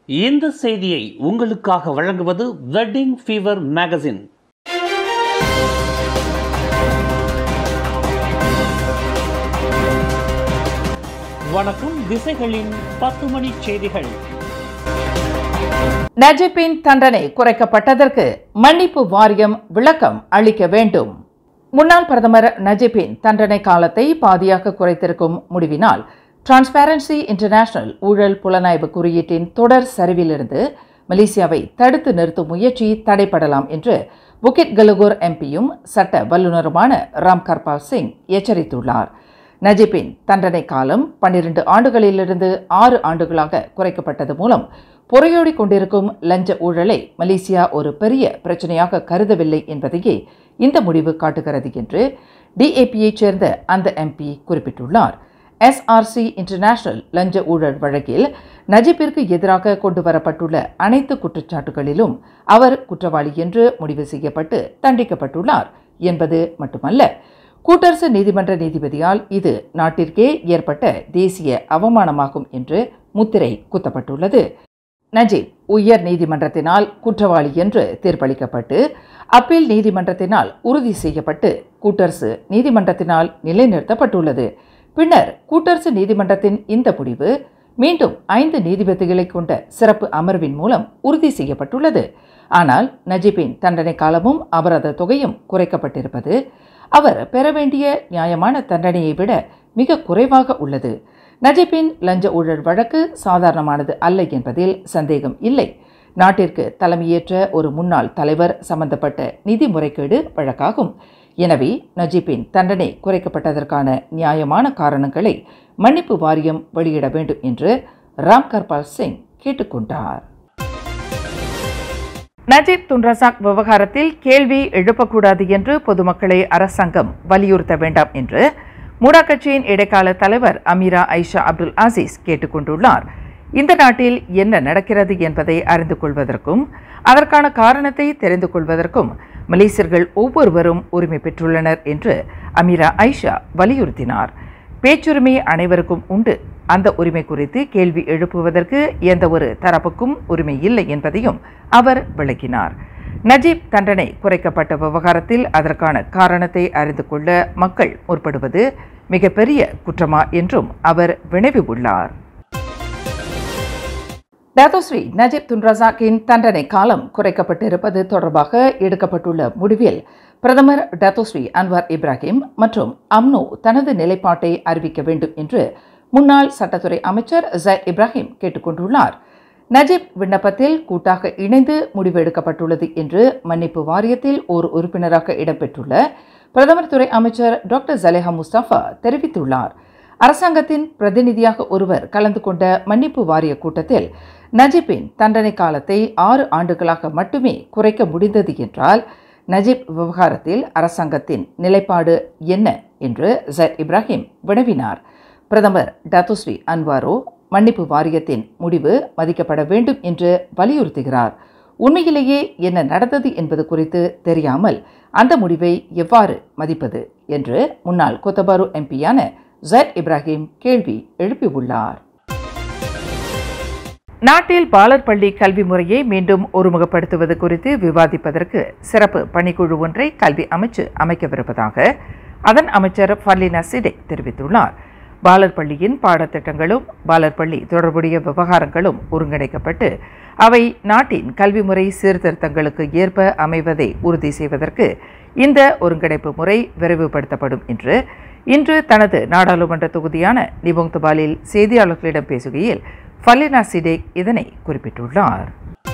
இந்த செய்தியை உங்களுக்காக வழங்குவது வெட்டிங் ஃபீவர் மேகசின் வணக்கம் திசைகளின் பத்து மணி செய்திகள் நஜிப்பின் தண்டனை குறைக்கப்பட்டதற்கு மன்னிப்பு வாரியம் விளக்கம் அளிக்க வேண்டும் முன்னாள் பிரதமர் நஜிப்பின் தண்டனை காலத்தை பாதியாக குறைத்திருக்கும் முடிவினால் டிரான்ஸ்பேரன்சி இன்டர்நேஷனல் ஊழல் புலனாய்வு குறியீட்டின் தொடர் சரிவிலிருந்து மலேசியாவை தடுத்து நிறுத்தும் முயற்சி தடைப்படலாம் என்று புகிட் கலுகூர் எம்பியும் சட்ட வல்லுநருமான ராம் கர்பால் சிங் எச்சரித்துள்ளார் நஜிப்பின் தண்டனை காலம் பன்னிரண்டு ஆண்டுகளிலிருந்து ஆறு ஆண்டுகளாக குறைக்கப்பட்டது மூலம் புறையோடி கொண்டிருக்கும் லஞ்ச ஊழலை மலேசியா ஒரு பெரிய பிரச்சனையாக கருதவில்லை என்பதையே இந்த முடிவு காட்டுகிறது என்று டிஏபியைச் சேர்ந்த அந்த எம்பி குறிப்பிட்டுள்ளார் எஸ்ஆர்சி இன்டர்நேஷனல் லஞ்ச ஊழல் வழக்கில் நஜிப்பிற்கு எதிராக கொண்டு வரப்பட்டுள்ள அனைத்து குற்றச்சாட்டுகளிலும் அவர் குற்றவாளி என்று முடிவு செய்யப்பட்டு தண்டிக்கப்பட்டுள்ளார் என்பது மட்டுமல்ல கூட்டரசு நீதிமன்ற நீதிபதியால் இது நாட்டிற்கே ஏற்பட்ட தேசிய அவமானமாகும் என்று முத்திரை குத்தப்பட்டுள்ளது நஜீப் உயர் நீதிமன்றத்தினால் குற்றவாளி என்று தீர்ப்பளிக்கப்பட்டு அப்பீல் நீதிமன்றத்தினால் உறுதி செய்யப்பட்டு கூட்டரசு நீதிமன்றத்தினால் நிலைநிறுத்தப்பட்டுள்ளது பின்னர் கூட்டரசு நீதிமன்றத்தின் இந்த முடிவு மீண்டும் ஐந்து நீதிபதிகளை கொண்ட சிறப்பு அமர்வின் மூலம் உறுதி செய்யப்பட்டுள்ளது ஆனால் நஜீப்பின் தண்டனை காலமும் அபராத தொகையும் குறைக்கப்பட்டிருப்பது அவர் பெற வேண்டிய நியாயமான தண்டனையை விட மிக குறைவாக உள்ளது நஜீப்பின் லஞ்ச ஊழல் வழக்கு சாதாரணமானது அல்ல என்பதில் சந்தேகம் இல்லை நாட்டிற்கு தலைமையேற்ற ஒரு முன்னாள் தலைவர் சம்பந்தப்பட்ட நிதி முறைகேடு வழக்காகும் எனவே நஜீப்பின் தண்டனை குறைக்கப்பட்டதற்கான நியாயமான காரணங்களை மன்னிப்பு வாரியம் வெளியிட வேண்டும் என்று ராம் கர்பால் சிங் கேட்டுக்கொண்டார் நஜீப் துன்ரசாக் விவகாரத்தில் கேள்வி எழுப்பக்கூடாது என்று பொதுமக்களை அரசாங்கம் வலியுறுத்த வேண்டாம் என்று மூடா கட்சியின் இடைக்கால தலைவர் அமீரா ஐஷா அப்துல் அசீஸ் கேட்டுக்கொண்டுள்ளார் இந்த நாட்டில் என்ன நடக்கிறது என்பதை அறிந்து கொள்வதற்கும் அதற்கான காரணத்தை தெரிந்து கொள்வதற்கும் மலேசியர்கள் ஒவ்வொருவரும் உரிமை பெற்றுள்ளனர் என்று அமீரா ஐஷா வலியுறுத்தினார் பேச்சுரிமை அனைவருக்கும் உண்டு அந்த உரிமை குறித்து கேள்வி எழுப்புவதற்கு எந்த ஒரு தரப்புக்கும் உரிமை இல்லை என்பதையும் அவர் விளக்கினார் நஜீப் தண்டனை குறைக்கப்பட்ட விவகாரத்தில் அதற்கான காரணத்தை அறிந்து கொள்ள மக்கள் முற்படுவது மிகப்பெரிய குற்றமா என்றும் அவர் வினவியுள்ளார் தாதோஸ்ரீ நஜீப் துன்ரசாக்கின் தண்டனை காலம் குறைக்கப்பட்டிருப்பது தொடர்பாக எடுக்கப்பட்டுள்ள முடிவில் பிரதமர் டத்தோஸ்ரீ அன்வார் இப்ராஹிம் மற்றும் அம்னோ தனது நிலைப்பாட்டை அறிவிக்க வேண்டும் என்று முன்னாள் சட்டத்துறை அமைச்சர் ஜயத் இப்ராஹிம் கேட்டுக்கொண்டுள்ளார் நஜீப் விண்ணப்பத்தில் கூட்டாக இணைந்து முடிவு எடுக்கப்பட்டுள்ளது என்று மன்னிப்பு வாரியத்தில் ஒரு உறுப்பினராக இடம்பெற்றுள்ள பிரதமர் துறை அமைச்சர் டாக்டர் ஜலேஹா முஸ்தபா தெரிவித்துள்ளார் அரசாங்கத்தின் பிரதிநிதியாக ஒருவர் கலந்து கொண்ட மன்னிப்பு வாரிய கூட்டத்தில் நஜீப்பின் தண்டனை காலத்தை ஆறு ஆண்டுகளாக மட்டுமே குறைக்க முடிந்தது என்றால் நஜீப் விவகாரத்தில் அரசாங்கத்தின் நிலைப்பாடு என்ன என்று ஜயத் இப்ராஹிம் வினவினார் பிரதமர் டத்துஸ்ரீ அன்வாரோ மன்னிப்பு வாரியத்தின் முடிவு மதிக்கப்பட வேண்டும் என்று வலியுறுத்துகிறார் உண்மையிலேயே என்ன நடந்தது என்பது குறித்து தெரியாமல் அந்த முடிவை எவ்வாறு மதிப்பது என்று முன்னாள் கொத்தபாரு எம்பியான ஜயத் இப்ராஹிம் கேள்வி எழுப்பியுள்ளார் நாட்டில் பாலர் பள்ளி கல்வி முறையை மீண்டும் ஒருமுகப்படுத்துவது குறித்து விவாதிப்பதற்கு சிறப்பு பணிக்குழு ஒன்றை கல்வி அமைச்சு அமைக்கவிருப்பதாக அதன் அமைச்சர் ஃபர்லினா சிடே தெரிவித்துள்ளார் பாலர் பள்ளியின் பாடத்திட்டங்களும் பாலர் பள்ளி தொடர்புடைய விவகாரங்களும் ஒருங்கிணைக்கப்பட்டு அவை நாட்டின் கல்வி முறை சீர்திருத்தங்களுக்கு ஏற்ப அமைவதை உறுதி செய்வதற்கு இந்த ஒருங்கிணைப்பு முறை விரைவுபடுத்தப்படும் என்று இன்று தனது நாடாளுமன்ற தொகுதியான நிபோங் தபாலில் செய்தியாளர்களிடம் பேசுகையில் ஃபலினா சிடேக் இதனை குறிப்பிட்டுள்ளார்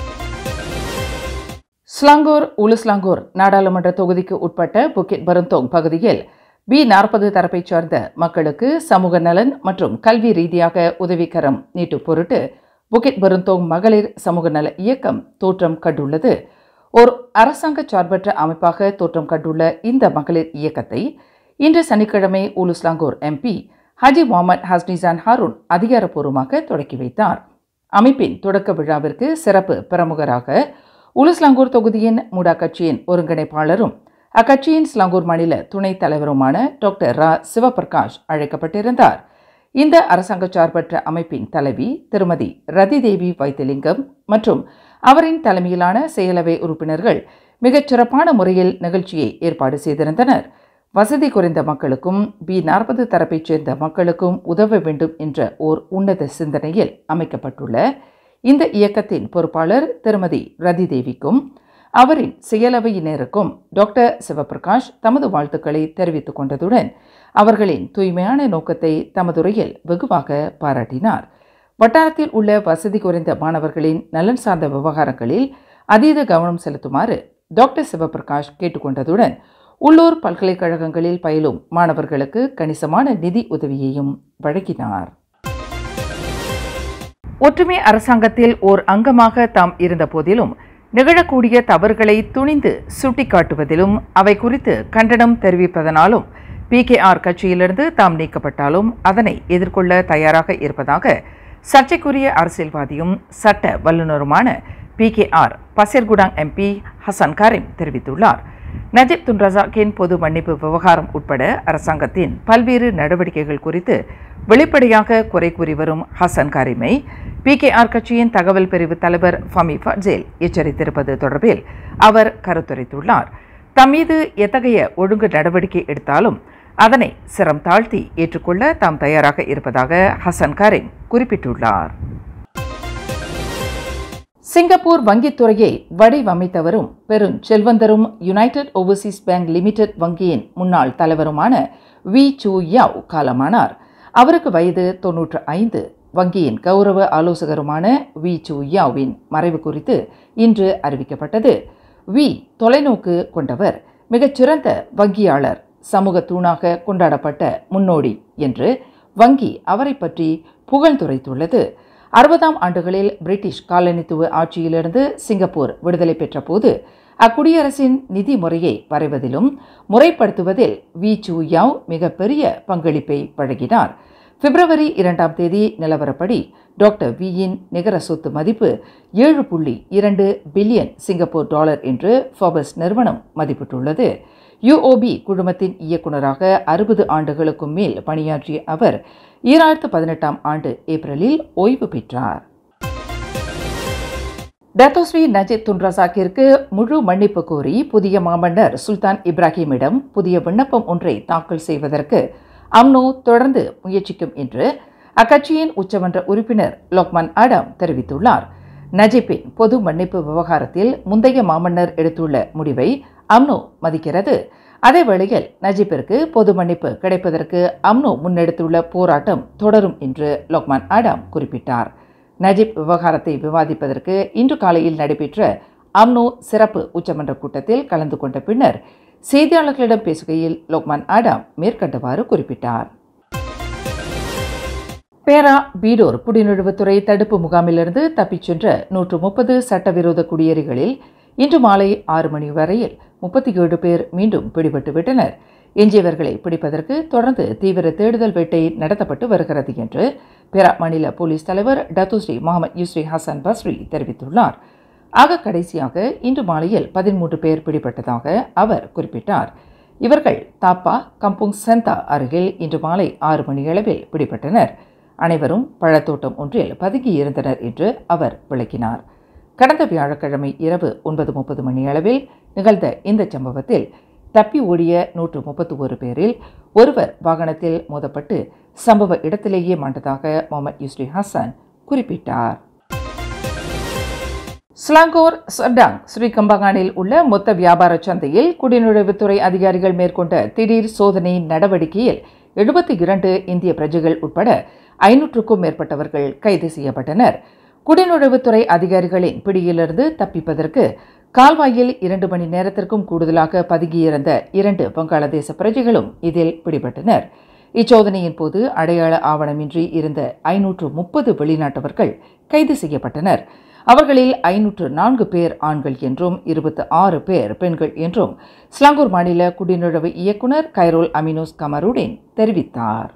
ஸ்லாங்கூர் உலுஸ்லாங்கூர் நாடாளுமன்ற தொகுதிக்கு உட்பட்ட புக்கிட் பருந்தோங் பகுதியில் பி நாற்பது தரப்பைச் சார்ந்த மக்களுக்கு சமூக நலன் மற்றும் கல்வி ரீதியாக உதவிக்கரம் நீட்டும் பொருட்டு புக்கிட் பருந்தோங் மகளிர் சமூக நல இயக்கம் தோற்றம் கண்டுள்ளது ஒரு அரசாங்க சார்பற்ற அமைப்பாக தோற்றம் கண்டுள்ள இந்த மகளிர் இயக்கத்தை இன்று சனிக்கிழமை Ulu Selangor MP Haji Mohamed Hasnizan Harun அதிகாரப்பூர்வமாக தொடக்கி வைத்தார் அமைப்பின் தொடக்க விழாவிற்கு சிறப்பு பிரமுகராக உலுஸ்லாங்கூர் தொகுதியின் மூடா கட்சியின் ஒருங்கிணைப்பாளரும் அக்கட்சியின் ஸ்லாங்கூர் மாநில துணைத் தலைவருமான டாக்டர் ரா சிவபிரகாஷ் அழைக்கப்பட்டிருந்தார் இந்த அரசாங்க சார்பற்ற அமைப்பின் தலைவி திருமதி ரதிதேவி வைத்திலிங்கம் மற்றும் அவரின் தலைமையிலான செயலவை உறுப்பினர்கள் மிகச் சிறப்பான முறையில் நிகழ்ச்சியை ஏற்பாடு செய்திருந்தனர் வசதி குறைந்த மக்களுக்கும் பி நாற்பது தரப்பைச் சேர்ந்த மக்களுக்கும் உதவ வேண்டும் என்ற ஓர் உன்னத சிந்தனையில் அமைக்கப்பட்டுள்ள இந்த இயக்கத்தின் பொறுப்பாளர் திருமதி ரதிதேவிக்கும் அவரின் செயலவையினருக்கும் டாக்டர் சிவபிரகாஷ் தமது வாழ்த்துக்களை தெரிவித்துக் கொண்டதுடன் அவர்களின் தூய்மையான நோக்கத்தை தமதுரையில் வெகுவாக பாராட்டினார் வட்டாரத்தில் உள்ள வசதி குறைந்த மாணவர்களின் நலன் சார்ந்த விவகாரங்களில் அதீத கவனம் செலுத்துமாறு டாக்டர் சிவபிரகாஷ் கேட்டுக்கொண்டதுடன் உள்ளூர் பல்கலைக்கழகங்களில் பயிலும் மாணவர்களுக்கு கணிசமான நிதி உதவியையும் வழங்கினார் ஒற்றுமை அரசாங்கத்தில் ஓர் அங்கமாக தாம் இருந்த போதிலும் நிகழக்கூடிய தவறுகளை துணிந்து சுட்டிக்காட்டுவதிலும் அவை குறித்து கண்டனம் தெரிவிப்பதனாலும் பிகேஆர் கட்சியிலிருந்து தாம் நீக்கப்பட்டாலும் அதனை எதிர்கொள்ள தயாராக இருப்பதாக சர்ச்சைக்குரிய அரசியல்வாதியும் சட்ட வல்லுநருமான PKR Pasir Gudang MP Hassan Karim தெரிவித்துள்ளார் நஜீப் துன்ரசாக்கின் பொது மன்னிப்பு விவகாரம் உட்பட அரசாங்கத்தின் பல்வேறு நடவடிக்கைகள் குறித்து வெளிப்படையாக குறை கூறி வரும் ஹசன் கரீமை பிகேஆர் கட்சியின் தகவல் பிரிவு தலைவர் ஃபமி ஃபட்சேல் எச்சரித்திருப்பது தொடர்பில் அவர் கருத்துரைத்துள்ளார் தம் மீது எத்தகைய ஒழுங்கு நடவடிக்கை எடுத்தாலும் அதனை சிரம் தாழ்த்தி ஏற்றுக்கொள்ள தாம் தயாராக இருப்பதாக ஹசன் கரீம் குறிப்பிட்டுள்ளார் சிங்கப்பூர் வங்கித்துறையை வடிவமைத்தவரும் பெரும் செல்வந்தரும் யுனைடெட் ஓவர்சீஸ் பேங்க் லிமிடெட் வங்கியின் முன்னாள் தலைவருமான வி சூ யாவ் காலமானார் அவருக்கு வயது தொன்னூற்று ஐந்து வங்கியின் கௌரவ ஆலோசகருமான வி சூ யாவின் மறைவு குறித்து இன்று அறிவிக்கப்பட்டது வி தொலைநோக்கு கொண்டவர் மிகச்சிறந்த வங்கியாளர் சமூக தூணாக கொண்டாடப்பட்ட முன்னோடி என்று வங்கி அவரை பற்றி புகழ்ந்துரைத்துள்ளது அறுபதாம் ஆண்டுகளில் பிரிட்டிஷ் காலனித்துவ ஆட்சியிலிருந்து சிங்கப்பூர் விடுதலை பெற்ற போது அக்குடியரசின் நிதி முறையை வரைவதிலும் முறைப்படுத்துவதில் வி சூ யாவ் மிகப்பெரிய பங்களிப்பை வழங்கினார் பிப்ரவரி இரண்டாம் தேதி நிலவரப்படி டாக்டர் வியின் நிகர சொத்து மதிப்பு ஏழு புள்ளி இரண்டு பில்லியன் சிங்கப்பூர் டாலர் என்று ஃபோபஸ் நிறுவனம் மதிப்பிட்டுள்ளது யுஓபி குழுமத்தின் இயக்குநராக அறுபது ஆண்டுகளுக்கும் மேல் பணியாற்றிய அவர் ஈராயிரத்து பதினெட்டாம் ஆண்டு ஏப்ரலில் ஓய்வு பெற்றார் டத்தோஸ்ரீ நஜீத் துன்ரசாக்கிற்கு முழு மன்னிப்பு கோரி புதிய மாமன்னர் சுல்தான் இப்ராஹிமிடம் புதிய விண்ணப்பம் ஒன்றை தாக்கல் செய்வதற்கு அம்னோ தொடர்ந்து முயற்சிக்கும் என்று அக்கட்சியின் உச்சமன்ற உறுப்பினர் லோக்மான் ஆடம் தெரிவித்துள்ளார் நஜீப்பின் பொது மன்னிப்பு விவகாரத்தில் முந்தைய மாமன்னர் எடுத்துள்ள முடிவை அம்னோ மதிக்கிறது அதே வேளையில் நஜீப்பிற்கு பொது மன்னிப்பு கிடைப்பதற்கு அம்னோ முன்னெடுத்துள்ள போராட்டம் தொடரும் என்று லோக்மான் ஆடாம் குறிப்பிட்டார் நஜீப் விவகாரத்தை விவாதிப்பதற்கு இன்று காலையில் நடைபெற்ற அம்னோ சிறப்பு உச்சமன்ற கூட்டத்தில் கலந்து கொண்ட பின்னர் செய்தியாளர்களிடம் பேசுகையில் லோக்மான் ஆடாம் மேற்கண்டவாறு குறிப்பிட்டார் பேரா பீடோர் குடிநுழைவுத்துறை தடுப்பு முகாமிலிருந்து தப்பிச் சென்ற நூற்று முப்பது சட்டவிரோத குடியேறிகளில் இன்று மாலை ஆறு மணி வரையில் முப்பத்தி ஏழு பேர் மீண்டும் பிடிபட்டு விட்டனர் எஞ்சியவர்களை பிடிப்பதற்கு தொடர்ந்து தீவிர தேடுதல் வேட்டை நடத்தப்பட்டு வருகிறது என்று பெரா மாநில போலீஸ் தலைவர் Datuk Seri Mohamed Yusri Hassan Basri தெரிவித்துள்ளார் ஆக கடைசியாக இன்று மாலையில் பதிமூன்று பேர் பிடிபட்டதாக அவர் குறிப்பிட்டார் இவர்கள் தாப்பா கம்புங் செந்தா அருகில் இன்று மாலை ஆறு மணியளவில் பிடிபட்டனர் அனைவரும் பழத்தோட்டம் ஒன்றில் பதுங்கியிருந்தனர் என்று அவர் விளக்கினார் கடந்த வியாழக்கிழமை இரவு ஒன்பது முப்பது மணியளவில் நிகழ்ந்த இந்த சம்பவத்தில் தப்பி ஓடிய நூற்று முப்பத்தி ஒரு பேரில் ஒருவர் வாகனத்தில் மோதப்பட்டு சம்பவ இடத்திலேயே மாண்டதாக முகமது யூஸ்ரி ஹசன் குறிப்பிட்டார் ஸ்லாங்கோர் சர்டாங் ஸ்ரீகம்பகானில் உள்ள மொத்த வியாபார சந்தையில் குடிநுழைவுத்துறை அதிகாரிகள் மேற்கொண்ட திடீர் சோதனை நடவடிக்கையில் எழுபத்தி இரண்டு இந்திய பிரஜைகள் உட்பட ஐநூற்றுக்கும் மேற்பட்டவர்கள் கைது செய்யப்பட்டனர் குடிநுழைவுத்துறை அதிகாரிகளின் பிடியிலிருந்து தப்பிப்பதற்கு கால்வாயில் இரண்டு மணி நேரத்திற்கும் கூடுதலாக பதுங்கியிருந்த இரண்டு வங்காளதேச பிரஜைகளும் இதில் பிடிபட்டனர் இச்சோதனையின் போது அடையாள ஆவணமின்றி இருந்த ஐநூற்று முப்பது வெளிநாட்டவர்கள் கைது செய்யப்பட்டனர் அவர்களில் ஐநூற்று நான்கு பேர் ஆண்கள் என்றும் இருபத்தி ஆறு பேர் பெண்கள் என்றும் ஸ்லாங்கூர் மாநில குடிநுழைவு இயக்குனர் கைரோல் அமினோஸ் கமருடின் தெரிவித்தார்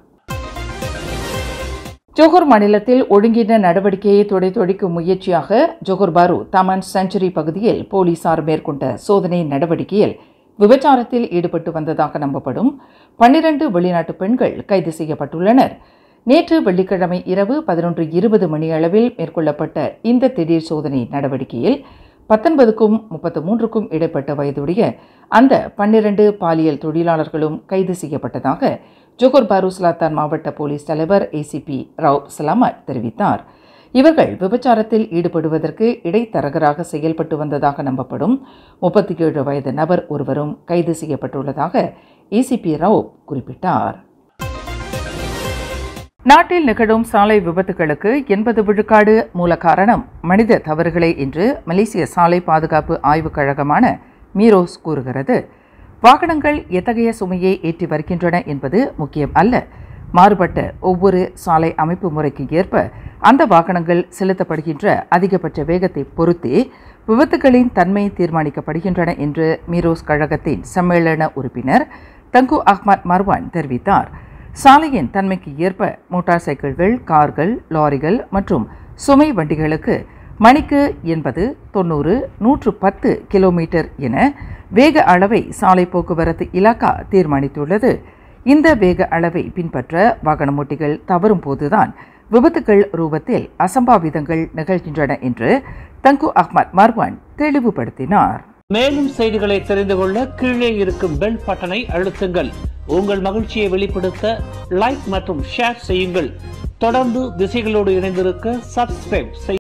ஜோகூர் மாநிலத்தில் ஒழுங்கின நடவடிக்கையை துடைத்தொழிக்கும் முயற்சியாக ஜோகூர் பாரு தமன் செஞ்சுரி பகுதியில் போலீசார் மேற்கொண்ட சோதனை நடவடிக்கையில் விபச்சாரத்தில் ஈடுபட்டு வந்ததாக நம்பப்படும் பன்னிரண்டு வெளிநாட்டு பெண்கள் கைது செய்யப்பட்டுள்ளனர் நேற்று வெள்ளிக்கிழமை இரவு பதினொன்று இருபது மணி அளவில் மேற்கொள்ளப்பட்ட இந்த திடீர் சோதனை நடவடிக்கையில் பத்தொன்பதுக்கும் முப்பத்து மூன்றுக்கும் இடைப்பட்ட வயதுடைய அந்த பன்னிரண்டு பாலியல் தொழிலாளர்களும் கைது செய்யப்பட்டதாக ஜோகர் பாருஸ்லாத்தான் மாவட்ட போலீஸ் தலைவர் ஏசிபி ராவ் சலாமத் தெரிவித்தார் இவர்கள் விபச்சாரத்தில் ஈடுபடுவதற்கு இடைத்தரகராக செயல்பட்டு வந்ததாக நம்பப்படும் முப்பத்தி ஏழு வயது நபர் ஒருவரும் கைது செய்யப்பட்டுள்ளதாக ஏசிபி ராவ் குறிப்பிட்டார் நாட்டில் நிகழும் சாலை விபத்துகளுக்கு எண்பது விழுக்காடு மூல காரணம் மனித தவறுகளே என்று மலேசிய சாலை பாதுகாப்பு ஆய்வுக் கழகமான மீரோஸ் கூறுகிறது வாகனங்கள் எத்தகைய சுமையை ஏற்றி வருகின்றன என்பது முக்கியம் அல்ல மாறுபட்ட ஒவ்வொரு சாலை அமைப்பு முறைக்கு ஏற்ப அந்த வாகனங்கள் செலுத்தப்படுகின்ற அதிகபட்ச வேகத்தை பொறுத்தே விபத்துகளின் தன்மை தீர்மானிக்கப்படுகின்றன என்று மீரோஸ் கழகத்தின் சம்மேளன உறுப்பினர் தங்கு அஹ்மத் மர்வான் தெரிவித்தார் சாலையின் தன்மைக்கு ஏற்ப மோட்டார் சைக்கிள்கள் கார்கள் லாரிகள் மற்றும் சுமை வண்டிகளுக்கு மணிக்கு எண்பது தொண்ணூறு நூற்று பத்து கிலோமீட்டர் என வேக அளவை சாலை போக்குவரத்து இலாக்கா தீர்மானித்துள்ளது இந்த வேக அளவை பின்பற்ற வாகனமோட்டிகள் தவறும் போதுதான் விபத்துகள் ரூபத்தில் அசம்பாவிதங்கள் நிகழ்கின்றன என்று தங்கு அஹ்மத் மர்வான் தெளிவுபடுத்தினார் மேலும் செய்திகளை தெரிந்து கொள்ள கீழே இருக்கும் பெல் பட்டனை அழுத்துங்கள் உங்கள் மகிழ்ச்சியை வெளிப்படுத்த லைக் மற்றும் ஷேர் செய்யுங்கள் தொடர்ந்து திசைகளோடு இணைந்திருக்க சப்ஸ்கிரைப் செய்ய